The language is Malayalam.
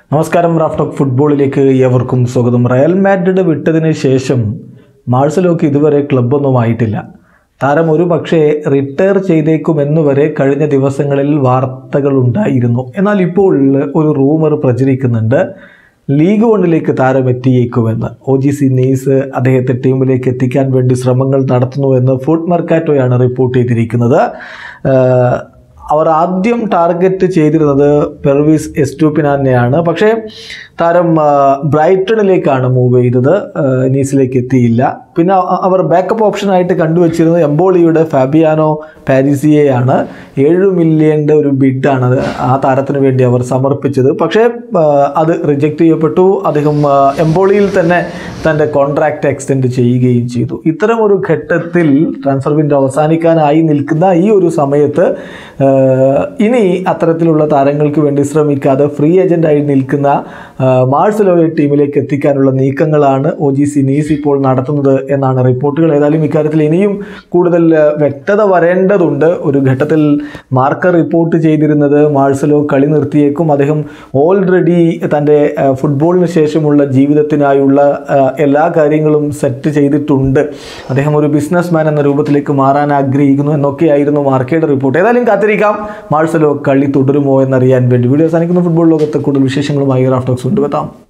നമസ്കാരം റാഫ്റ്റോക്ക് ഫുട്ബോളിലേക്ക് ഏവർക്കും സ്വാഗതം റയൽ മാഡ്രിഡ് വിട്ടതിന് ശേഷം മാഴ്സലോക്ക് ഇതുവരെ ക്ലബ്ബൊന്നും ആയിട്ടില്ല താരം ഒരു പക്ഷേ റിട്ടയർ ചെയ്തേക്കുമെന്ന് വരെ കഴിഞ്ഞ ദിവസങ്ങളിൽ വാർത്തകൾ ഉണ്ടായിരുന്നു എന്നാൽ ഇപ്പോൾ ഒരു റൂമർ പ്രചരിക്കുന്നുണ്ട് ലീഗ് വണ്ണിലേക്ക് താരം എത്തിയേക്കുമെന്ന് ഒ ജി സി നെയ്സ് അദ്ദേഹത്തെ ടീമിലേക്ക് എത്തിക്കാൻ വേണ്ടി ശ്രമങ്ങൾ നടത്തുന്നുവെന്ന് ഫുഡ് മെർക്കാറ്റോയാണ് റിപ്പോർട്ട് ചെയ്തിരിക്കുന്നത് ആഹ് അവർ ആദ്യം ടാർഗറ്റ് ചെയ്തിരുന്നത് പെർവീസ് എസ്റ്റൂപ്പിനാനെയാണ് പക്ഷേ താരം ആ, ബ്രൈറ്റണിലേക്കാണ് മൂവ് ചെയ്തത് ആ, നീസിലേക്ക് എത്തിയില്ല പിന്നെ അ- അവർ ബാക്കപ്പ് ഓപ്ഷനായിട്ട് കണ്ടുവച്ചിരുന്നത് എംബോളിയുടെ ഫാബിയാനോ പാരിസിയെയാണ് ഏഴ് മില്യൻ്റെ ഒരു ബിഡാണ് അത് ആ താരത്തിന് വേണ്ടി അവർ സമർപ്പിച്ചത് പക്ഷേ ആ, അത് റിജക്റ്റ് ചെയ്യപ്പെട്ടു അദ്ദേഹം ആ, എംബോളിയിൽ തന്നെ തൻ്റെ കോൺട്രാക്റ്റ് എക്സ്റ്റെൻഡ് ചെയ്യുകയും ചെയ്തു ഇത്തരം ഒരു ഘട്ടത്തിൽ ട്രാൻസ്ഫർ വിൻഡോ അവസാനിക്കാനായി നിൽക്കുന്ന ഈ ഒരു സമയത്ത് ആ, ഇനി അത്തരത്തിലുള്ള താരങ്ങൾക്ക് വേണ്ടി ശ്രമിക്കാതെ ഫ്രീ ഏജൻ്റായി നിൽക്കുന്ന ആ, മാഴ്സലോയെ ടീമിലേക്ക് എത്തിക്കാനുള്ള നീക്കങ്ങളാണ് ഒ ജി സി നീസ് ഇപ്പോൾ നടത്തുന്നത് എന്നാണ് റിപ്പോർട്ടുകൾ ഏതായാലും ഇക്കാര്യത്തിൽ ഇനിയും കൂടുതൽ ആ, വ്യക്തത വരേണ്ടതുണ്ട് ഒരു ഘട്ടത്തിൽ മാർക്കർ റിപ്പോർട്ട് ചെയ്തിരുന്നത് മാഴ്സലോ കളി നിർത്തിയേക്കും അദ്ദേഹം ഓൾറെഡി തൻ്റെ ആ, ഫുട്ബോളിന് ശേഷമുള്ള ജീവിതത്തിനായുള്ള ആ, എല്ലാ കാര്യങ്ങളും സെറ്റ് ചെയ്തിട്ടുണ്ട് അദ്ദേഹം ഒരു ബിസിനസ് മാൻ എന്ന രൂപത്തിലേക്ക് മാറാൻ ആഗ്രഹിക്കുന്നു എന്നൊക്കെയായിരുന്നു മാർക്കയുടെ റിപ്പോർട്ട് ഏതായാലും കാത്തിരിക്കാം മാഴ്സലോ കളി തുടരുമോ എന്നറിയാൻ വേണ്ടി വീഡിയോ അവസാനിക്കുന്ന ഫുട്ബോൾ ലോകത്തെ കൂടുതൽ വിശേഷങ്ങളുമായി റാഫ്റ്റോക്സ് കൊണ്ടുവെത്താം